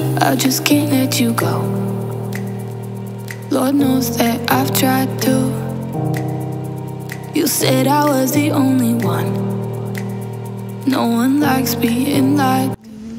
I just can't let you go. Lord knows that I've tried to. You said I was the only one. No one likes being lied.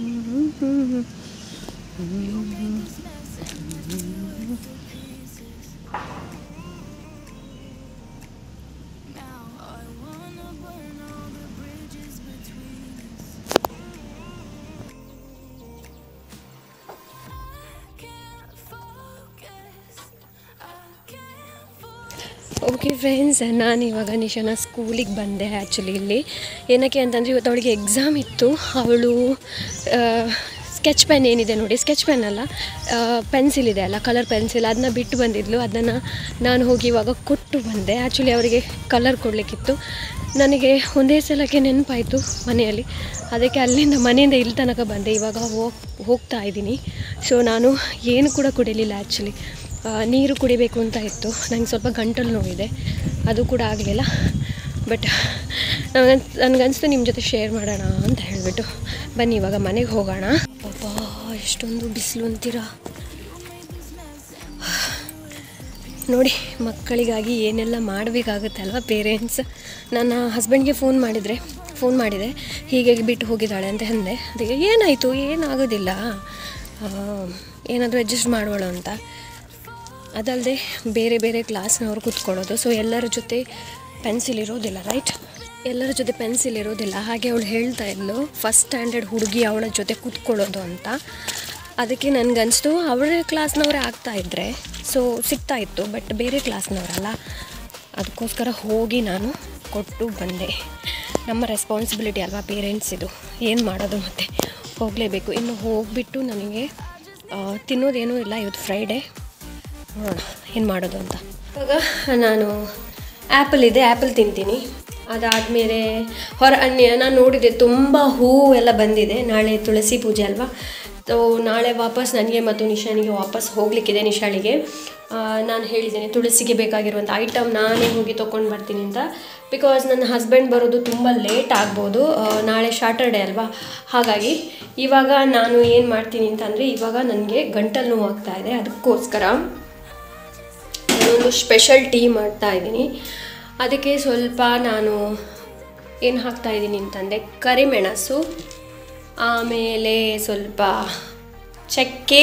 Okay friends ನಾನು ಇವಾಗ ನಿಶಾನ ಸ್ಕೂಲಿಗೆ ಬಂದೆ actually ಇಲ್ಲಿ ಏನಕ್ಕೆ ಅಂತಂದರೆ ಇವತ್ತು ಅವಳಿಗೆ ಎಕ್ಸಾಮ್ ಇತ್ತು ಅವಳು ಸ್ಕೆಚ್ ಪೆನ್ ಏನಿದೆ ನೋಡಿ ಸ್ಕೆಚ್ ಪೆನ್ ಅಲ್ಲ ಪೆನ್ಸಿಲ್ ಇದೆ ಅಲ್ಲ ಕಲರ್ ಪೆನ್ಸಿಲ್ ಅದನ್ನ ಬಿಟ್ಟು ಬಂದಿದ್ಲು ಅದನ್ನು ನಾನು ಹೋಗಿ ಇವಾಗ ಕೊಟ್ಟು ಬಂದೆ ಆ್ಯಕ್ಚುಲಿ ಅವರಿಗೆ ಕಲರ್ ಕೊಡಲಿಕ್ಕಿತ್ತು ನನಗೆ ಒಂದೇ ಸಲಕ್ಕೆ ನೆನಪಾಯಿತು ಮನೆಯಲ್ಲಿ ಅದಕ್ಕೆ ಅಲ್ಲಿಂದ ಮನೆಯಿಂದ ಇಲ್ಲಿ ತನಕ ಬಂದೆ ಇವಾಗ ಹೋಗ್ ಹೋಗ್ತಾ ಇದ್ದೀನಿ ಸೊ ನಾನು ಏನು ಕೂಡ ಕುಡಿಲಿಲ್ಲ ಆ್ಯಕ್ಚುಲಿ ನೀರು ಕುಡಿಬೇಕು ಅಂತ ಇತ್ತು ನಂಗೆ ಸ್ವಲ್ಪ ಗಂಟಲು ನೋವಿದೆ ಅದು ಕೂಡ ಆಗಲಿಲ್ಲ ಬಟ್ ನನಗೆ ನನಗನ್ನಿಸ್ತು ನಿಮ್ಮ ಜೊತೆ ಶೇರ್ ಮಾಡೋಣ ಅಂತ ಹೇಳಿಬಿಟ್ಟು ಬನ್ನಿ ಇವಾಗ ಮನೆಗೆ ಹೋಗೋಣ ಪಾಪ ಎಷ್ಟೊಂದು ಬಿಸಿಲು ಅಂತೀರಾ ನೋಡಿ ಮಕ್ಕಳಿಗಾಗಿ ಏನೆಲ್ಲ ಮಾಡಬೇಕಾಗುತ್ತೆ ಅಲ್ವಾ ಪೇರೆಂಟ್ಸ್ ನನ್ನ ಹಸ್ಬೆಂಡ್ಗೆ ಫೋನ್ ಮಾಡಿದರೆ ಫೋನ್ ಮಾಡಿದೆ ಹೀಗೆ ಬಿಟ್ಟು ಹೋಗಿದ್ದಾಳೆ ಅಂತ ಅಂದೆ ಅದಕ್ಕೆ ಏನಾಯಿತು ಏನಾಗೋದಿಲ್ಲ ಏನಾದರೂ ಅಡ್ಜಸ್ಟ್ ಮಾಡೋಣ ಅಂತ ಅದಲ್ಲದೆ ಬೇರೆ ಬೇರೆ ಕ್ಲಾಸ್ನವ್ರು ಕೂತ್ಕೊಳ್ಳೋದು ಸೊ ಎಲ್ಲರ ಜೊತೆ ಪೆನ್ಸಿಲ್ ಇರೋದಿಲ್ಲ ರೈಟ್ ಎಲ್ಲರ ಜೊತೆ ಪೆನ್ಸಿಲ್ ಇರೋದಿಲ್ಲ ಹಾಗೆ ಅವಳು ಹೇಳ್ತಾ ಇದ್ಲು ಫಸ್ಟ್ ಸ್ಟ್ಯಾಂಡರ್ಡ್ ಹುಡುಗಿ ಅವಳ ಜೊತೆ ಕೂತ್ಕೊಳ್ಳೋದು ಅಂತ ಅದಕ್ಕೆ ನನಗನ್ನಿಸ್ತು ಅವಳ ಕ್ಲಾಸ್ನವರೇ ಆಗ್ತಾ ಇದ್ದರೆ ಸೊ ಸಿಗ್ತಾ ಇತ್ತು ಬಟ್ ಬೇರೆ ಕ್ಲಾಸ್ನವರಲ್ಲ ಅದಕ್ಕೋಸ್ಕರ ಹೋಗಿ ನಾನು ಕೊಟ್ಟು ಬಂದೆ ನಮ್ಮ ರೆಸ್ಪಾನ್ಸಿಬಿಲಿಟಿ ಅಲ್ವಾ ಪೇರೆಂಟ್ಸ್ ಇದು ಏನು ಮಾಡೋದು ಮತ್ತು ಹೋಗಲೇಬೇಕು ಇನ್ನು ಹೋಗಿಬಿಟ್ಟು ನನಗೆ ಆ, ತಿನ್ನೋದೇನೂ ಇಲ್ಲ ಇವತ್ತು ಫ್ರೈಡೇ ನೋಡೋಣ ಏನು ಮಾಡೋದು ಅಂತ ಇವಾಗ ನಾನು ಆ್ಯಪಲ್ ಇದೆ ಆ್ಯಪಲ್ ತಿಂತೀನಿ ಅದಾದಮೇಲೆ ಹೊರ ಅನ್ಯ ನಾನು ನೋಡಿದೆ ತುಂಬ ಹೂವು ಎಲ್ಲ ಬಂದಿದೆ ನಾಳೆ ತುಳಸಿ ಪೂಜೆ ಅಲ್ವಾ ಸೊ ನಾಳೆ ವಾಪಸ್ ನನಗೆ ಮತ್ತು ನಿಶಾನಿಗೆ ವಾಪಸ್ ಹೋಗಲಿಕ್ಕಿದೆ ನಿಶಾಳಿಗೆ ನಾನು ಹೇಳಿದ್ದೇನೆ ತುಳಸಿಗೆ ಬೇಕಾಗಿರುವಂಥ ಐಟಮ್ ನಾನೇ ಹೋಗಿ ತೊಗೊಂಡು ಬರ್ತೀನಿ ಅಂತ ಬಿಕಾಸ್ ನನ್ನ ಹಸ್ಬೆಂಡ್ ಬರೋದು ತುಂಬ ಲೇಟ್ ಆಗ್ಬೋದು ಆ, ನಾಳೆ ಶಾಟರ್ಡೆ ಅಲ್ವಾ ಹಾಗಾಗಿ ಇವಾಗ ನಾನು ಏನು ಮಾಡ್ತೀನಿ ಅಂತಂದರೆ ಇವಾಗ ನನಗೆ ಗಂಟಲು ನೋವು ಆಗ್ತಾ ಇದೆ ಅದಕ್ಕೋಸ್ಕರ ನಾನೊಂದು ಸ್ಪೆಷಲ್ ಟೀ ಮಾಡ್ತಾ ಇದ್ದೀನಿ ಅದಕ್ಕೆ ಸ್ವಲ್ಪ ನಾನು ಏನು ಹಾಕ್ತಾ ಇದ್ದೀನಿ ಅಂತಂದರೆ ಕರಿಮೆಣಸು ಆಮೇಲೆ ಸ್ವಲ್ಪ ಚಕ್ಕೆ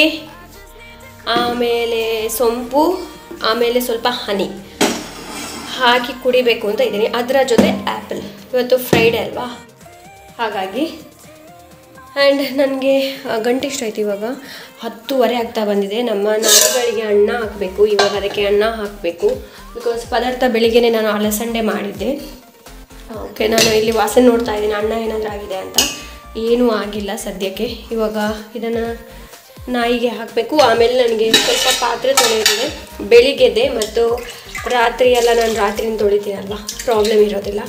ಆಮೇಲೆ ಸೊಂಪು ಆಮೇಲೆ ಸ್ವಲ್ಪ ಹನಿ ಹಾಕಿ ಕುಡಿಬೇಕು ಅಂತ ಇದ್ದೀನಿ ಅದರ ಜೊತೆ ಆ್ಯಪಲ್ ಇವತ್ತು ಫ್ರೈಡೇ ಅಲ್ವಾ ಹಾಗಾಗಿ ಆ್ಯಂಡ್ ನನಗೆ ಗಂಟೆ ಎಷ್ಟಾಯ್ತು ಇವಾಗ ಹತ್ತುವರೆ ಆಗ್ತಾ ಬಂದಿದೆ ನಮ್ಮ ನಾಯಿಗಳಿಗೆ ಅನ್ನ ಹಾಕಬೇಕು ಇವಾಗ ಅದಕ್ಕೆ ಅನ್ನ ಹಾಕಬೇಕು ಬಿಕಾಸ್ ಪದಾರ್ಥ ಬೆಳಿಗ್ಗೆನೇ ನಾನು ಅಲಸಂಡೆ ಮಾಡಿದ್ದೆ ಓಕೆ ನಾನು ಇಲ್ಲಿ ವಾಸನೆ ನೋಡ್ತಾ ಇದ್ದೀನಿ ಅನ್ನ ಏನಾದರೂ ಆಗಿದೆ ಅಂತ ಏನೂ ಆಗಿಲ್ಲ ಸದ್ಯಕ್ಕೆ ಇವಾಗ ಇದನ್ನು ನಾಯಿಗೆ ಹಾಕಬೇಕು ಆಮೇಲೆ ನನಗೆ ಸ್ವಲ್ಪ ಪಾತ್ರೆ ತೊಳೆಯೋದಿದೆ ಬೆಳಿಗ್ಗೆದೆ ಮತ್ತು ರಾತ್ರಿ ಎಲ್ಲ ನಾನು ರಾತ್ರಿನ ತೊಳಿತೀನಲ್ವ ಪ್ರಾಬ್ಲಮ್ ಇರೋದಿಲ್ಲ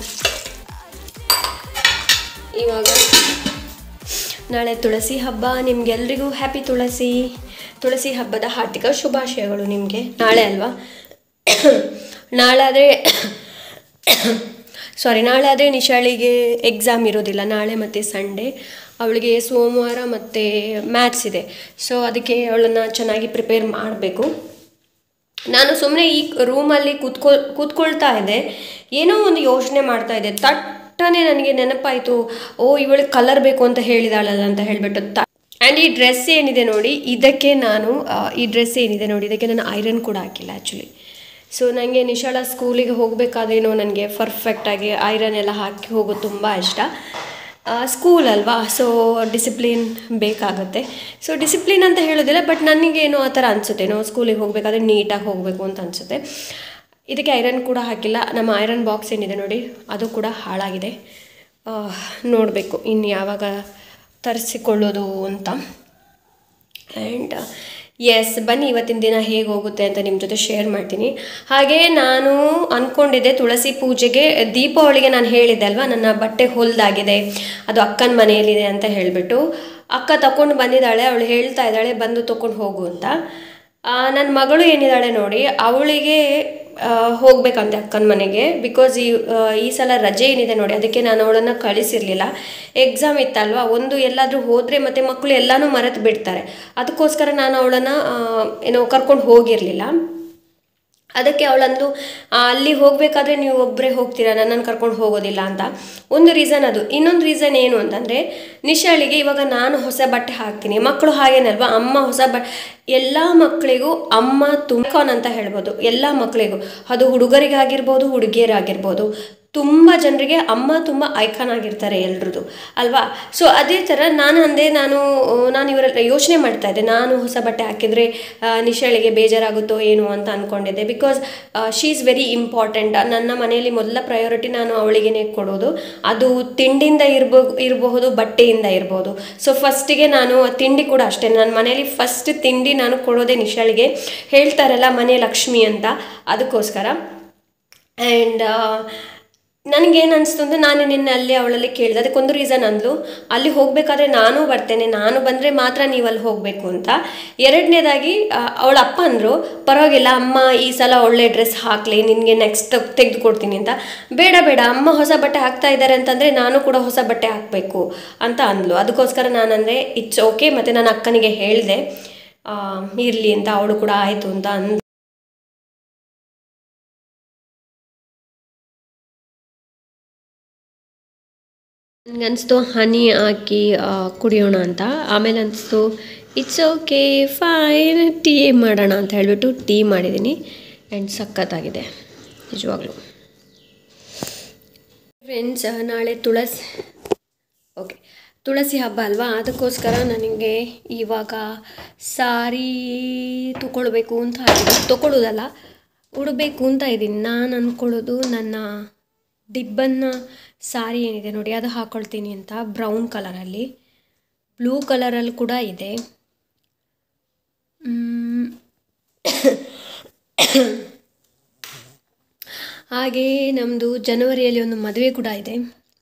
ಇವಾಗ ನಾಳೆ ತುಳಸಿ ಹಬ್ಬ ನಿಮಗೆಲ್ರಿಗೂ ಹ್ಯಾಪಿ ತುಳಸಿ ತುಳಸಿ ಹಬ್ಬದ ಹಾರ್ದಿಕ ಶುಭಾಶಯಗಳು ನಿಮಗೆ ನಾಳೆ ಅಲ್ವಾ ನಾಳೆ ಆದರೆ ಸಾರಿ ನಾಳೆ ಆದರೆ ನಿಶಾಳಿಗೆ ಎಕ್ಸಾಮ್ ಇರೋದಿಲ್ಲ ನಾಳೆ ಮತ್ತು ಸಂಡೇ ಅವಳಿಗೆ ಸೋಮವಾರ ಮತ್ತು ಮ್ಯಾಥ್ಸ್ ಇದೆ ಸೊ ಅದಕ್ಕೆ ಅವಳನ್ನು ಚೆನ್ನಾಗಿ ಪ್ರಿಪೇರ್ ಮಾಡಬೇಕು ನಾನು ಸುಮ್ಮನೆ ಈ ರೂಮಲ್ಲಿ ಕೂತ್ಕೊ ಕೂತ್ಕೊಳ್ತಾ ಇದ್ದೆ ಏನೋ ಒಂದು ಯೋಚನೆ ಮಾಡ್ತಾ ಇದ್ದೆ ತಟ್ಟನೆ ನನಗೆ ನೆನಪಾಯಿತು ಓ ಇವಳಿಗೆ ಕಲರ್ ಬೇಕು ಅಂತ ಹೇಳಿದಾಳಲ್ಲ ಅಂತ ಹೇಳಿಬಿಟ್ಟು ತ ಆ್ಯಂಡ್ ಈ ಡ್ರೆಸ್ ಏನಿದೆ ನೋಡಿ ಇದಕ್ಕೆ ನಾನು ಆ, ಈ ಡ್ರೆಸ್ ಏನಿದೆ ನೋಡಿ ಇದಕ್ಕೆ ನಾನು ಐರನ್ ಕೂಡ ಹಾಕಿಲ್ಲ ಆ್ಯಕ್ಚುಲಿ ಸೊ ನನಗೆ ನಿಶಾಳ ಸ್ಕೂಲಿಗೆ ಹೋಗಬೇಕಾದ್ರೇನೋ ನನಗೆ ಪರ್ಫೆಕ್ಟಾಗಿ ಐರನ್ ಎಲ್ಲ ಹಾಕಿ ಹೋಗೋದು ತುಂಬ ಇಷ್ಟ ಸ್ಕೂಲ್ ಅಲ್ವಾ ಸೊ ಡಿಸಿಪ್ಲಿನ್ ಬೇಕಾಗುತ್ತೆ ಸೊ ಡಿಸಿಪ್ಲಿನ್ ಅಂತ ಹೇಳೋದಿಲ್ಲ ಬಟ್ ನನಗೇನೋ ಆ ಥರ ಅನಿಸುತ್ತೆ ನಾವು ಸ್ಕೂಲಿಗೆ ಹೋಗಬೇಕಾದ್ರೆ ನೀಟಾಗಿ ಹೋಗಬೇಕು ಅಂತ ಅನಿಸುತ್ತೆ ಇದಕ್ಕೆ ಐರನ್ ಕೂಡ ಹಾಕಿಲ್ಲ ನಮ್ಮ ಐರನ್ ಬಾಕ್ಸ್ ಏನಿದೆ ನೋಡಿ ಅದು ಕೂಡ ಹಾಳಾಗಿದೆ ನೋಡಬೇಕು ಇನ್ನು ಯಾವಾಗ ತರಿಸಿಕೊಳ್ಳೋದು ಅಂತ ಆ್ಯಂಡ್ ಎಸ್ ಬನ್ನಿ ಇವತ್ತಿನ ದಿನ ಹೇಗೆ ಹೋಗುತ್ತೆ ಅಂತ ನಿಮ್ಮ ಜೊತೆ ಶೇರ್ ಮಾಡ್ತೀನಿ ಹಾಗೆ ನಾನು ಅಂದ್ಕೊಂಡಿದ್ದೆ ತುಳಸಿ ಪೂಜೆಗೆ ದೀಪಾವಳಿಗೆ ನಾನು ಹೇಳಿದ್ದೆ ಅಲ್ವಾ ನನ್ನ ಬಟ್ಟೆ ಹೊಲ್ದಾಗಿದೆ ಅದು ಅಕ್ಕನ ಮನೆಯಲ್ಲಿದೆ ಅಂತ ಹೇಳಿಬಿಟ್ಟು ಅಕ್ಕ ತಗೊಂಡು ಬಂದಿದ್ದಾಳೆ ಅವಳು ಹೇಳ್ತಾ ಇದ್ದಾಳೆ ಬಂದು ತೊಗೊಂಡು ಹೋಗು ಅಂತ ನನ್ನ ಮಗಳು ಏನಿದ್ದಾಳೆ ನೋಡಿ ಅವಳಿಗೆ ಹೋಗ್ಬೇಕಂತೆ ಅಕ್ಕನ ಮನೆಗೆ ಬಿಕಾಸ್ ಈ ಆ, ಈ ಸಲ ರಜೆ ಏನಿದೆ ನೋಡಿ ಅದಕ್ಕೆ ನಾನು ಅವಳನ್ನು ಕಳಿಸಿರ್ಲಿಲ್ಲ ಎಕ್ಸಾಮ್ ಇತ್ತಲ್ವಾ ಒಂದು ಎಲ್ಲಾದರೂ ಹೋದರೆ ಮತ್ತು ಮಕ್ಕಳು ಎಲ್ಲನೂ ಮರೆತು ಬಿಡ್ತಾರೆ ಅದಕ್ಕೋಸ್ಕರ ನಾನು ಅವಳನ್ನು ಏನೋ ಕರ್ಕೊಂಡು ಹೋಗಿರಲಿಲ್ಲ ಅದಕ್ಕೆ ಅವಳಂದು ಆ, ಅಲ್ಲಿ ಹೋಗಬೇಕಾದ್ರೆ ನೀವು ಒಬ್ಬರೇ ಹೋಗ್ತೀರಾ ನನ್ನನ್ನು ಕರ್ಕೊಂಡು ಹೋಗೋದಿಲ್ಲ ಅಂತ ಒಂದು ರೀಸನ್ ಅದು ಇನ್ನೊಂದು ರೀಸನ್ ಏನು ಅಂತಂದರೆ ನಿಶಾಳಿಗೆ ಇವಾಗ ನಾನು ಹೊಸ ಬಟ್ಟೆ ಹಾಕ್ತೀನಿ ಮಕ್ಕಳು ಹಾಗೇನಲ್ವಾ ಅಮ್ಮ ಹೊಸ ಬ ಎಲ್ಲ ಮಕ್ಕಳಿಗೂ ಅಮ್ಮ ತುಮ್ಕಾನ್ ಅಂತ ಹೇಳ್ಬೋದು ಎಲ್ಲ ಮಕ್ಕಳಿಗೂ ಅದು ಹುಡುಗರಿಗಾಗಿರ್ಬೋದು ಹುಡುಗಿಯರಾಗಿರ್ಬೋದು ತುಂಬ ಜನರಿಗೆ ಅಮ್ಮ ತುಂಬ ಐಕಾನ್ ಆಗಿರ್ತಾರೆ ಎಲ್ರದ್ದು ಅಲ್ವಾ ಸೊ ಅದೇ ಥರ ನಾನು ಅಂದೆ ನಾನು ಆ, ನಾನು ಇವರ ಯೋಚನೆ ಮಾಡ್ತಾ ಇದ್ದೆ ನಾನು ಹೊಸ ಬಟ್ಟೆ ಹಾಕಿದರೆ ನಿಶಾಳಿಗೆ ಬೇಜಾರಾಗುತ್ತೋ ಏನು ಅಂತ ಅಂದ್ಕೊಂಡಿದ್ದೆ because she is very important ನನ್ನ ಮನೆಯಲ್ಲಿ ಮೊದಲ ಪ್ರಯಾರಿಟಿ ನಾನು ಅವಳಿಗೇನೆ ಕೊಡೋದು ಅದು ತಿಂಡಿಯಿಂದ ಇರ್ಬೋ ಇರಬಹುದು ಬಟ್ಟೆಯಿಂದ ಇರ್ಬೋದು ಸೊ ಫಸ್ಟಿಗೆ ನಾನು ತಿಂಡಿ ಕೂಡ ಅಷ್ಟೇ ನನ್ನ ಮನೆಯಲ್ಲಿ ಫಸ್ಟ್ ತಿಂಡಿ ನಾನು ಕೊಡೋದೇ ನಿಶಾಳಿಗೆ ಹೇಳ್ತಾರಲ್ಲ ಮನೆ ಲಕ್ಷ್ಮಿ ಅಂತ ಅದಕ್ಕೋಸ್ಕರ ಆ್ಯಂಡ್ ನನಗೇನು ಅನಿಸ್ತು ಅಂದರೆ ನಾನು ನಿನ್ನೆ ಅಲ್ಲಿ ಅವಳಲ್ಲಿ ಕೇಳಿದೆ ಅದಕ್ಕೊಂದು ರೀಸನ್ ಅಂದ್ಲು ಅಲ್ಲಿ ಹೋಗಬೇಕಾದ್ರೆ ನಾನು ಬರ್ತೇನೆ ನಾನು ಬಂದರೆ ಮಾತ್ರ ನೀವು ಅಲ್ಲಿ ಹೋಗಬೇಕು ಅಂತ ಎರಡನೇದಾಗಿ ಅವಳ ಅಪ್ಪ ಅಂದರು ಪರವಾಗಿಲ್ಲ ಅಮ್ಮ ಈ ಸಲ ಒಳ್ಳೆ ಡ್ರೆಸ್ ಹಾಕಲಿ ನಿನಗೆ ನೆಕ್ಸ್ಟ್ ತೆಗೆದು ಕೊಡ್ತೀನಿ ಅಂತ ಬೇಡ ಬೇಡ ಅಮ್ಮ ಹೊಸ ಬಟ್ಟೆ ಹಾಕ್ತಾ ಇದ್ದಾರೆ ಅಂತಂದರೆ ನಾನು ಕೂಡ ಹೊಸ ಬಟ್ಟೆ ಹಾಕಬೇಕು ಅಂತ ಅಂದ್ಲು ಅದಕ್ಕೋಸ್ಕರ ನಾನು ಅಂದರೆ ಇಟ್ಸ್ ಓಕೆ ಮತ್ತು ನನ್ನ ಅಕ್ಕನಿಗೆ ಹೇಳಿದೆ ಇರಲಿ ಅಂತ ಅವಳು ಕೂಡ ಆಯಿತು ಅಂತ ಅಂದ್ ನನಗನ್ನಿಸ್ತು ಹನಿ ಹಾಕಿ ಆ, ಕುಡಿಯೋಣ ಅಂತ ಆಮೇಲೆ ಅನಿಸ್ತು ಇಟ್ಸ್ ಓಕೆ ಫೈನ್ ಟೀ ಮಾಡೋಣ ಅಂತ ಹೇಳಿಬಿಟ್ಟು ಟೀ ಮಾಡಿದ್ದೀನಿ ಆ್ಯಂಡ್ ಸಖತ್ತಾಗಿದೆ ನಿಜವಾಗ್ಲೂ ಫ್ರೆಂಡ್ಸ್ ನಾಳೆ ತುಳಸಿ ಓಕೆ ತುಳಸಿ ಹಬ್ಬ ಅಲ್ವಾ ಅದಕ್ಕೋಸ್ಕರ ನನಗೆ ಇವಾಗ ಸಾರಿ ತಗೊಳ್ಬೇಕು ಅಂತ ಆಗಿದೆ ತಗೊಳ್ಳೋದಲ್ಲ ಉಡಬೇಕು ಅಂತ ಇದ್ದೀನಿ ನಾನು ಅಂದ್ಕೊಳ್ಳೋದು ನನ್ನ ದಿಬ್ಬನ್ನ ಸಾರಿ ಏನಿದೆ ನೋಡಿ ಅದು ಹಾಕ್ಕೊಳ್ತೀನಿ ಅಂತ ಬ್ರೌನ್ ಕಲರಲ್ಲಿ ಬ್ಲೂ ಕಲರಲ್ಲಿ ಕೂಡ ಇದೆ ಮ್, ಹಾಗೆ ನಮ್ಮದು ಜನವರಿಯಲ್ಲಿ ಒಂದು ಮದುವೆ ಕೂಡ ಇದೆ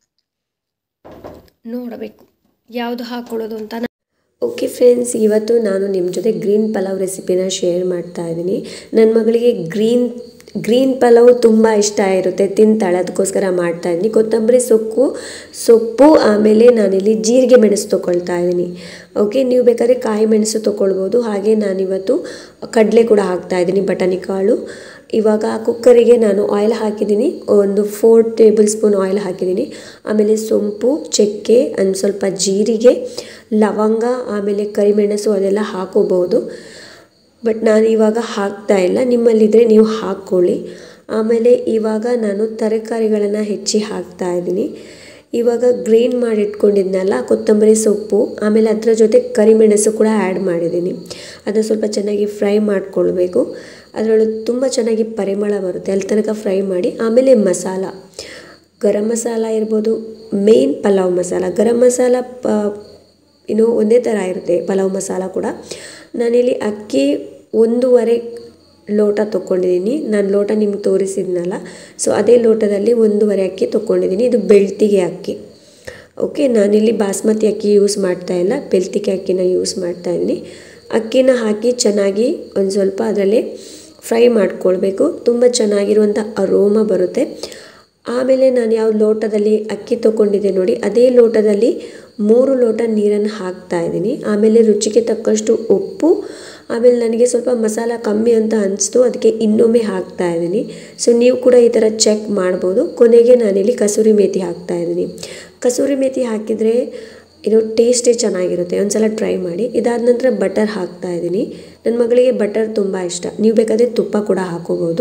ನೋಡಬೇಕು ಯಾವುದು ಹಾಕ್ಕೊಳ್ಳೋದು ಅಂತ ನಾ- ಓಕೆ ಫ್ರೆಂಡ್ಸ್ ಇವತ್ತು ನಾನು ನಿಮ್ಮ ಜೊತೆ ಗ್ರೀನ್ ಪಲಾವ್ ರೆಸಿಪಿನ ಶೇರ್ ಮಾಡ್ತಾ ಇದ್ದೀನಿ ನನ್ನ ಮಗಳಿಗೆ ಗ್ರೀನ್ ಗ್ರೀನ್ ಪಲಾವ್ ತುಂಬ ಇಷ್ಟ ಇರುತ್ತೆ ತಿಂತಾಳೆ ಅದಕ್ಕೋಸ್ಕರ ಮಾಡ್ತಾ ಇದ್ದೀನಿ ಕೊತ್ತಂಬರಿ ಸೊಪ್ಪು ಸೊಪ್ಪು ಆಮೇಲೆ ನಾನಿಲ್ಲಿ ಜೀರಿಗೆ ಮೆಣಸು ತೊಗೊಳ್ತಾ ಇದ್ದೀನಿ ಓಕೆ ನೀವು ಬೇಕಾದರೆ ಕಾಯಿ ಮೆಣಸು ತೊಗೊಳ್ಬೋದು ಹಾಗೆ ನಾನಿವತ್ತು ಕಡಲೆ ಕೂಡ ಹಾಕ್ತಾ ಇದ್ದೀನಿ ಬಟಾಣಿ ಕಾಳು ಇವಾಗ ಕುಕ್ಕರಿಗೆ ನಾನು ಆಯಿಲ್ ಹಾಕಿದ್ದೀನಿ ಒಂದು ಫೋರ್ ಟೇಬಲ್ ಸ್ಪೂನ್ ಆಯಿಲ್ ಹಾಕಿದ್ದೀನಿ ಆಮೇಲೆ ಸೊಂಪು ಚಕ್ಕೆ ಒಂದು ಸ್ವಲ್ಪ ಜೀರಿಗೆ ಲವಂಗ ಆಮೇಲೆ ಕರಿಮೆಣಸು ಅದೆಲ್ಲ ಹಾಕೋಬೋದು ಬಟ್ ನಾನು ಇವಾಗ ಹಾಕ್ತಾ ಇಲ್ಲ ನಿಮ್ಮಲ್ಲಿದ್ದರೆ ನೀವು ಹಾಕ್ಕೊಳ್ಳಿ ಆಮೇಲೆ ಇವಾಗ ನಾನು ತರಕಾರಿಗಳನ್ನು ಹೆಚ್ಚಿ ಹಾಕ್ತಾ ಇದ್ದೀನಿ ಇವಾಗ ಗ್ರೈಂಡ್ ಮಾಡಿ ಇಟ್ಕೊಂಡಿದ್ನಲ್ಲ ಕೊತ್ತಂಬರಿ ಸೊಪ್ಪು ಆಮೇಲೆ ಅದರ ಜೊತೆ ಕರಿಮೆಣಸು ಕೂಡ ಆ್ಯಡ್ ಮಾಡಿದ್ದೀನಿ ಅದನ್ನು ಸ್ವಲ್ಪ ಚೆನ್ನಾಗಿ ಫ್ರೈ ಮಾಡ್ಕೊಳ್ಬೇಕು ಅದರೊಳಗೆ ತುಂಬ ಚೆನ್ನಾಗಿ ಪರಿಮಳ ಬರುತ್ತೆ ಅಲ್ಲಿ ತನಕ ಫ್ರೈ ಮಾಡಿ ಆಮೇಲೆ ಮಸಾಲ ಗರಂ ಮಸಾಲ ಇರ್ಬೋದು ಮೇನ್ ಪಲಾವ್ ಮಸಾಲ ಗರಂ ಮಸಾಲ ಪ ಇನ್ನು ಒಂದೇ ಥರ ಇರುತ್ತೆ ಪಲಾವ್ ಮಸಾಲ ಕೂಡ ನಾನಿಲ್ಲಿ ಅಕ್ಕಿ ಒಂದೂವರೆ ಲೋಟ ತೊಗೊಂಡಿದ್ದೀನಿ ನಾನು ಲೋಟ ನಿಮ್ಗೆ ತೋರಿಸಿದ್ನಲ್ಲ ಸೊ ಅದೇ ಲೋಟದಲ್ಲಿ ಒಂದೂವರೆ ಅಕ್ಕಿ ತೊಗೊಂಡಿದ್ದೀನಿ ಇದು ಬೆಳ್ತಿಗೆ ಅಕ್ಕಿ ಓಕೆ ನಾನಿಲ್ಲಿ ಬಾಸ್ಮತಿ ಅಕ್ಕಿ ಯೂಸ್ ಮಾಡ್ತಾ ಇಲ್ಲ ಬೆಳ್ತಿಗೆ ಅಕ್ಕಿನ ಯೂಸ್ ಮಾಡ್ತಾ ಇದ್ದೀನಿ ಅಕ್ಕಿನ ಹಾಕಿ ಚೆನ್ನಾಗಿ ಒಂದು ಸ್ವಲ್ಪ ಅದರಲ್ಲಿ ಫ್ರೈ ಮಾಡ್ಕೊಳ್ಬೇಕು ತುಂಬ ಚೆನ್ನಾಗಿರುವಂಥ ಅರೋಮ ಬರುತ್ತೆ ಆಮೇಲೆ ನಾನು ಯಾವ ಲೋಟದಲ್ಲಿ ಅಕ್ಕಿ ತೊಗೊಂಡಿದ್ದೆ ನೋಡಿ ಅದೇ ಲೋಟದಲ್ಲಿ ಮೂರು ಲೋಟ ನೀರನ್ನು ಹಾಕ್ತಾ ಇದ್ದೀನಿ ಆಮೇಲೆ ರುಚಿಗೆ ತಕ್ಕಷ್ಟು ಉಪ್ಪು ಆಮೇಲೆ ನನಗೆ ಸ್ವಲ್ಪ ಮಸಾಲ ಕಮ್ಮಿ ಅಂತ ಅನಿಸ್ತು ಅದಕ್ಕೆ ಇನ್ನೊಮ್ಮೆ ಹಾಕ್ತಾ ಇದ್ದೀನಿ ಸೊ ನೀವು ಕೂಡ ಈ ಥರ ಚೆಕ್ ಮಾಡ್ಬೋದು ಕೊನೆಗೆ ನಾನಿಲ್ಲಿ ಕಸೂರಿ ಮೇಥಿ ಹಾಕ್ತಾ ಇದ್ದೀನಿ ಕಸೂರಿ ಮೇಥಿ ಹಾಕಿದರೆ ಇದು ಟೇಸ್ಟೇ ಚೆನ್ನಾಗಿರುತ್ತೆ ಒಂದ್ಸಲ ಟ್ರೈ ಮಾಡಿ ಇದಾದ ನಂತರ ಬಟರ್ ಹಾಕ್ತಾ ಇದ್ದೀನಿ ನನ್ನ ಮಗಳಿಗೆ ಬಟರ್ ತುಂಬ ಇಷ್ಟ ನೀವು ಬೇಕಾದರೆ ತುಪ್ಪ ಕೂಡ ಹಾಕೋಬೋದು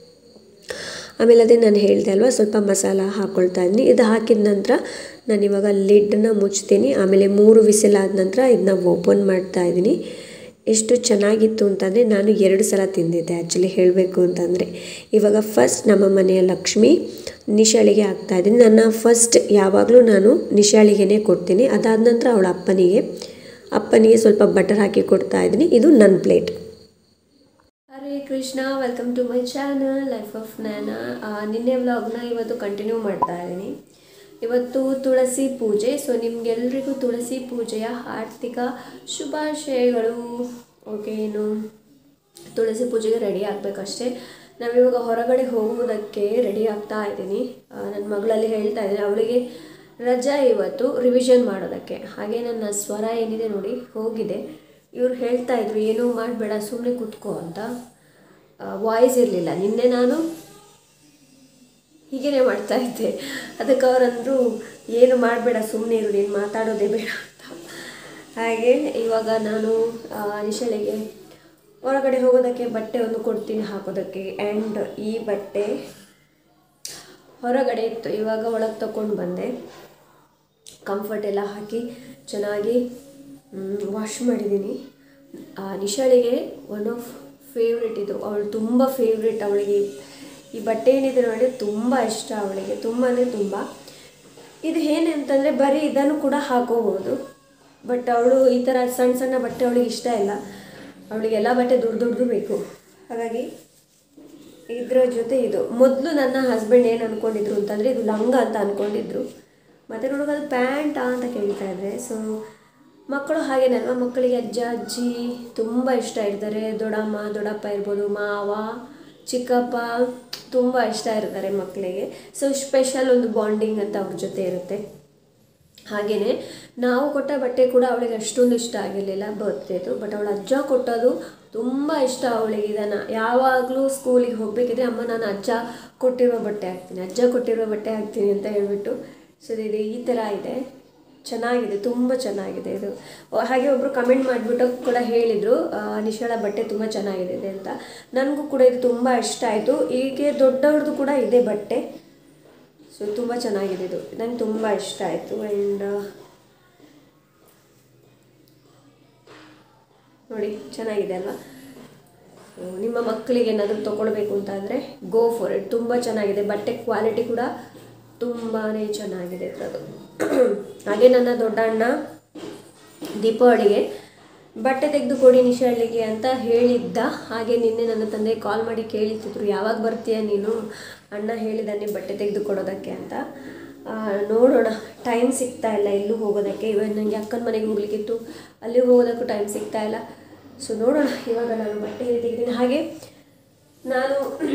ಆಮೇಲೆ ಅದೇ ನಾನು ಹೇಳಿದೆ ಅಲ್ವಾ ಸ್ವಲ್ಪ ಮಸಾಲ ಹಾಕ್ಕೊಳ್ತಾ ಇದ್ದೀನಿ ಇದು ಹಾಕಿದ ನಂತರ ನಾನು ಇವಾಗ ಲಿಡ್ನ ಮುಚ್ತೀನಿ ಆಮೇಲೆ ಮೂರು ವಿಸಿಲ್ ಆದ ನಂತರ ಇದನ್ನ ಓಪನ್ ಮಾಡ್ತಾ ಇದ್ದೀನಿ ಎಷ್ಟು ಚೆನ್ನಾಗಿತ್ತು ಅಂತಂದರೆ ನಾನು ಎರಡು ಸಲ ತಿಂದಿದ್ದೆ ಆ್ಯಕ್ಚುಲಿ ಹೇಳಬೇಕು ಅಂತಂದರೆ ಇವಾಗ ಫಸ್ಟ್ ನಮ್ಮ ಮನೆಯ ಲಕ್ಷ್ಮಿ ನಿಶಾಳಿಗೆ ಹಾಕ್ತಾ ಇದ್ದೀನಿ ನನ್ನ ಫಸ್ಟ್ ಯಾವಾಗಲೂ ನಾನು ನಿಶಾಳಿಗೆನೇ ಕೊಡ್ತೀನಿ ಅದಾದ ನಂತರ ಅವಳ ಅಪ್ಪನಿಗೆ ಅಪ್ಪನಿಗೆ ಸ್ವಲ್ಪ ಬಟರ್ ಹಾಕಿ ಕೊಡ್ತಾ ಇದ್ದೀನಿ ಇದು ನನ್ನ plate Hare Krishna welcome to my channel life of ನ್ಯಾನ ನಿನ್ನೆ ವ್ಲಾಗ್ನ ಇವತ್ತು ಕಂಟಿನ್ಯೂ ಮಾಡ್ತಾ ಇದ್ದೀನಿ ಇವತ್ತು ತುಳಸಿ ಪೂಜೆ ಸೊ ನಿಮಗೆಲ್ರಿಗೂ ತುಳಸಿ ಪೂಜೆಯ ಆರ್ಥಿಕ ಶುಭಾಶಯಗಳು ಓಕೆ ಏನು ತುಳಸಿ ಪೂಜೆಗೆ ರೆಡಿ ಆಗಬೇಕಷ್ಟೇ ನಾವಿವಾಗ ಹೊರಗಡೆ ಹೋಗುವುದಕ್ಕೆ ರೆಡಿ ಆಗ್ತಾ ಇದ್ದೀನಿ ನನ್ನ ಮಗಳಲ್ಲಿ ಹೇಳ್ತಾ ಇದ್ದೀನಿ ಅವಳಿಗೆ ರಜಾ ಇವತ್ತು ರಿವಿಷನ್ ಮಾಡೋದಕ್ಕೆ ಹಾಗೆ ನನ್ನ ಸ್ವರ ಏನಿದೆ ನೋಡಿ ಹೋಗಿದೆ ಇವ್ರು ಹೇಳ್ತಾ ಇದ್ರು ಏನೂ ಮಾಡಬೇಡ ಸುಮ್ಮನೆ ಕೂತ್ಕೋ ಅಂತ ವಾಯ್ಸ್ ಇರಲಿಲ್ಲ ನಿನ್ನೆ ನಾನು ಹೀಗೇನೆ ಮಾಡ್ತಾ ಇದ್ದೆ ಅದಕ್ಕೆ ಅವರಂದರು ಏನು ಮಾಡಬೇಡ ಸುಮ್ಮನೆ ಇರು ನೀನು ಮಾತಾಡೋದೇ ಬೇಡ ಅಂತ ಹಾಗೆ ಇವಾಗ ನಾನು ಆ, ನಿಶಾಳಿಗೆ ಹೊರಗಡೆ ಹೋಗೋದಕ್ಕೆ ಬಟ್ಟೆ ಒಂದು ಕೊಡ್ತೀನಿ ಹಾಕೋದಕ್ಕೆ ಆ್ಯಂಡ್ ಈ ಬಟ್ಟೆ ಹೊರಗಡೆ ಇತ್ತು ಇವಾಗ ಒಳಗೆ ತಗೊಂಡು ಬಂದೆ ಕಂಫರ್ಟ್ ಎಲ್ಲ ಹಾಕಿ ಚೆನ್ನಾಗಿ ವಾಶ್ ಮಾಡಿದ್ದೀನಿ ಆ ನಿಶಾಳಿಗೆ ಒನ್ ಆಫ್ ಫೇವ್ರೆಟ್ ಇದು ಅವಳು ತುಂಬ ಫೇವ್ರೆಟ್ ಅವಳಿಗೆ ಈ ಬಟ್ಟೆ ಏನಿದೆ ನೋಡಿ ತುಂಬ ಇಷ್ಟ ಅವಳಿಗೆ ತುಂಬ ಅಂದರೆ ತುಂಬ ಇದು ಏನು ಅಂತಂದರೆ ಬರೀ ಇದನ್ನು ಕೂಡ ಹಾಕೋಬೋದು ಬಟ್ ಅವಳು ಈ ಥರ ಸಣ್ಣ ಸಣ್ಣ ಬಟ್ಟೆ ಅವಳಿಗೆ ಇಷ್ಟ ಇಲ್ಲ ಅವಳಿಗೆ ಎಲ್ಲ ಬಟ್ಟೆ ದೊಡ್ಡ ದೊಡ್ಡದು ಬೇಕು ಹಾಗಾಗಿ ಇದರ ಜೊತೆ ಇದು ಮೊದಲು ನನ್ನ ಹಸ್ಬೆಂಡ್ ಏನು ಅಂದ್ಕೊಂಡಿದ್ರು ಅಂತಂದರೆ ಇದು ಲಂಗ ಅಂತ ಅಂದ್ಕೊಂಡಿದ್ರು ಮತ್ತು ನೋಡುವಾಗ ಅದು ಪ್ಯಾಂಟಾ ಅಂತ ಕೇಳ್ತಾ ಇದ್ದೆ ಸೊ ಮಕ್ಕಳು ಹಾಗೇನಲ್ವ ಮಕ್ಕಳಿಗೆ ಅಜ್ಜ ಅಜ್ಜಿ ತುಂಬ ಇಷ್ಟ ಇರ್ತಾರೆ ದೊಡ್ಡಮ್ಮ ದೊಡ್ಡಪ್ಪ ಇರ್ಬೋದು ಮಾವ ಚಿಕ್ಕಪ್ಪ ತುಂಬ ಇಷ್ಟ ಇರ್ತಾರೆ ಮಕ್ಕಳಿಗೆ ಸೊ ಸ್ಪೆಷಲ್ ಒಂದು ಬಾಂಡಿಂಗ್ ಅಂತ ಅವ್ರ ಜೊತೆ ಇರುತ್ತೆ ಹಾಗೆಯೇ ನಾವು ಕೊಟ್ಟ ಬಟ್ಟೆ ಕೂಡ ಅವಳಿಗೆ ಅಷ್ಟೊಂದು ಇಷ್ಟ ಆಗಿರಲಿಲ್ಲ ಬರ್ತ್ಡೇದು ಬಟ್ ಅವಳ ಅಜ್ಜ ಕೊಟ್ಟದು ತುಂಬ ಇಷ್ಟ ಅವಳಿಗೆ ಇದನ್ನು ಯಾವಾಗಲೂ ಸ್ಕೂಲಿಗೆ ಹೋಗಬೇಕಿದ್ರೆ ಅಮ್ಮ ನಾನು ಅಜ್ಜ ಕೊಟ್ಟಿರೋ ಬಟ್ಟೆ ಹಾಕ್ತೀನಿ ಅಜ್ಜ ಕೊಟ್ಟಿರೋ ಬಟ್ಟೆ ಹಾಕ್ತೀನಿ ಅಂತ ಹೇಳ್ಬಿಟ್ಟು ಸೊ ಇದು ಈ ಥರ ಇದೆ ಚೆನ್ನಾಗಿದೆ ತುಂಬ ಚೆನ್ನಾಗಿದೆ ಇದು ಓ, ಹಾಗೆ ಒಬ್ಬರು ಕಮೆಂಟ್ ಮಾಡಿಬಿಟ್ಟು ಕೂಡ ಹೇಳಿದರು ನಿಶಾಳ ಬಟ್ಟೆ ತುಂಬ ಚೆನ್ನಾಗಿದೆ ಇದೆ ಅಂತ ನನಗೂ ಕೂಡ ಇದು ತುಂಬ ಇಷ್ಟ ಆಯಿತು ಹೀಗೆ ದೊಡ್ಡವ್ರದ್ದು ಕೂಡ ಇದೆ ಬಟ್ಟೆ ಸೊ ತುಂಬ ಚೆನ್ನಾಗಿದೆ ಇದು ನಂಗೆ ತುಂಬ ಇಷ್ಟ ಆಯಿತು ಆ್ಯಂಡ್ ನೋಡಿ ಚೆನ್ನಾಗಿದೆ ಅಲ್ವಾ ಸೊ ನಿಮ್ಮ ಮಕ್ಕಳಿಗೆ ಏನಾದರೂ ತೊಗೊಳ್ಬೇಕು ಅಂತಂದರೆ ಗೋ ಫಾರ್ ಇಟ್ ತುಂಬ ಚೆನ್ನಾಗಿದೆ ಬಟ್ಟೆ ಕ್ವಾಲಿಟಿ ಕೂಡ ತುಂಬಾ ಚೆನ್ನಾಗಿದೆ ಅದರದ್ದು ಹಾಗೆ ನನ್ನ ದೊಡ್ಡ ಅಣ್ಣ ದೀಪಾವಳಿಗೆ ಬಟ್ಟೆ ತೆಗೆದು ಕೊಡಿ ನಿಶಾಳಿಗೆ ಅಂತ ಹೇಳಿದ್ದ ಹಾಗೆ ನಿನ್ನೆ ನನ್ನ ತಂದೆ ಕಾಲ್ ಮಾಡಿ ಕೇಳಿತಿದ್ರು ಯಾವಾಗ ಬರ್ತೀಯ ನೀನು ಅಣ್ಣ ಹೇಳಿದ್ದಾನೆ ಬಟ್ಟೆ ತೆಗೆದು ಕೊಡೋದಕ್ಕೆ ಅಂತ ಆ, ನೋಡೋಣ ಟೈಮ್ ಸಿಗ್ತಾ ಇಲ್ಲ ಎಲ್ಲೂ ಹೋಗೋದಕ್ಕೆ ಇವಾಗ ನನಗೆ ಅಕ್ಕನ ಮನೆಗೆ ಹೋಗ್ಲಿಕ್ಕಿತ್ತು ಅಲ್ಲಿಗೆ ಹೋಗೋದಕ್ಕೂ ಟೈಮ್ ಸಿಗ್ತಾ ಇಲ್ಲ ಸೊ ನೋಡೋಣ ಇವಾಗ ನಾನು ಬಟ್ಟೆ ತೆಗೆದಿದ್ದೀನಿ ಹಾಗೆ ನಾನು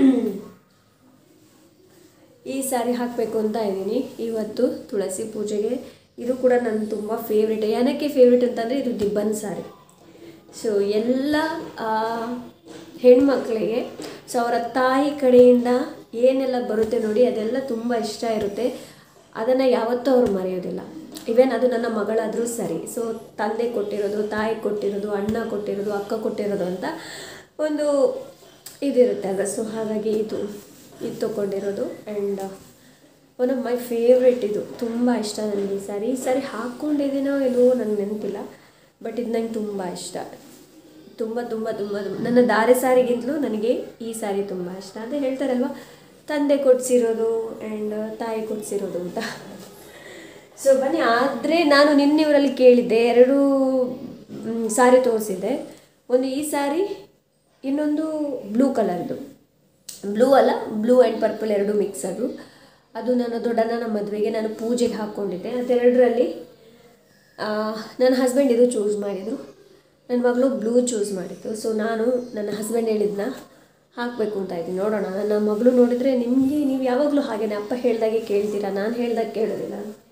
ಈ ಸ್ಯಾರಿ ಹಾಕಬೇಕು ಅಂತ ಇದ್ದೀನಿ ಇವತ್ತು ತುಳಸಿ ಪೂಜೆಗೆ ಇದು ಕೂಡ ನನ್ನ ತುಂಬ ಫೇವ್ರೇಟ್ ಏನಕ್ಕೆ ಫೇವ್ರೇಟ್ ಅಂತಂದರೆ ಇದು ದಿಬ್ಬನ್ ಸ್ಯಾರಿ ಸೊ ಎಲ್ಲ ಆ, ಹೆಣ್ಮಕ್ಳಿಗೆ ಸೊ ಅವರ ತಾಯಿ ಕಡೆಯಿಂದ ಏನೆಲ್ಲ ಬರುತ್ತೆ ನೋಡಿ ಅದೆಲ್ಲ ತುಂಬ ಇಷ್ಟ ಇರುತ್ತೆ ಅದನ್ನು ಯಾವತ್ತೂ ಅವ್ರು ಮರೆಯೋದಿಲ್ಲ ಇವನ್ ಅದು ನನ್ನ ಮಗಳಾದರೂ ಸರಿ ಸೊ ತಂದೆ ಕೊಟ್ಟಿರೋದು ತಾಯಿ ಕೊಟ್ಟಿರೋದು ಅಣ್ಣ ಕೊಟ್ಟಿರೋದು ಅಕ್ಕ ಕೊಟ್ಟಿರೋದು ಅಂತ ಒಂದು ಇದಿರುತ್ತೆ ಅಲ್ವ ಸೊ ಹಾಗಾಗಿ ಇದು ಇದು ತೊಗೊಂಡಿರೋದು and one of my favourite ಇದು ತುಂಬ ಇಷ್ಟ ನನಗೆ ಈ ಸ್ಯಾರಿ ಈ ಸ್ಯಾರಿ ಹಾಕ್ಕೊಂಡಿದ್ದೀನೋ ಇಲ್ವೋ ನನಗೆ ನೆನಪಿಲ್ಲ ಬಟ್ ಇದು ನಂಗೆ ತುಂಬ ಇಷ್ಟ ತುಂಬ ತುಂಬ ತುಂಬ ತುಂಬ- ನನ್ನ ದಾರೆ ಸ್ಯಾರಿಗಿಂತಲೂ ನನಗೆ ಈ ಸ್ಯಾರಿ ತುಂಬ ಇಷ್ಟ ಅದೇ ಹೇಳ್ತಾರಲ್ವ ತಂದೆ ಕೊಡಿಸಿರೋದು ಆ್ಯಂಡ್ ತಾಯಿ ಕೊಡಿಸಿರೋದು ಅಂತ ಸೊ ಬನ್ನಿ ಆದರೆ ನಾನು ನಿನ್ನೆವರಲ್ಲಿ ಕೇಳಿದ್ದೆ ಎರಡು ಮ್, ಸಾರಿ ತೋರಿಸಿದ್ದೆ ಒಂದು ಈ ಸಾರಿ ಇನ್ನೊಂದು ಬ್ಲೂ ಕಲರ್ದು ಬ್ಲೂ ಅಲ್ಲ ಬ್ಲೂ ಆ್ಯಂಡ್ ಪರ್ಪಲ್ ಎರಡು ಮಿಕ್ಸ್ ಅದು ಅದು ನನ್ನ ದೊಡ್ಡಣ್ಣನ ಮದುವೆಗೆ ನಾನು ಪೂಜೆಗೆ ಹಾಕ್ಕೊಂಡಿದ್ದೆ ಅದೆರಡರಲ್ಲಿ ನನ್ನ ಹಸ್ಬೆಂಡ್ ಇದು ಚೂಸ್ ಮಾಡಿದರು ನನ್ನ ಮಗಳು ಬ್ಲೂ ಚೂಸ್ ಮಾಡಿದ್ದು ಸೊ ನಾನು ನನ್ನ ಹಸ್ಬೆಂಡ್ ಹೇಳಿದ್ನ ಹಾಕಬೇಕು ಅಂತ ಇದ್ದೀನಿ ನೋಡೋಣ ನನ್ನ ಮಗಳು ನೋಡಿದರೆ ನಿಮಗೆ ನೀವು ಯಾವಾಗಲೂ ಹಾಗೇನೆ ಅಪ್ಪ ಹೇಳ್ದಾಗೆ ಕೇಳ್ತೀರಾ ನಾನು ಹೇಳ್ದಾಗ ಕೇಳೋದಿಲ್ಲ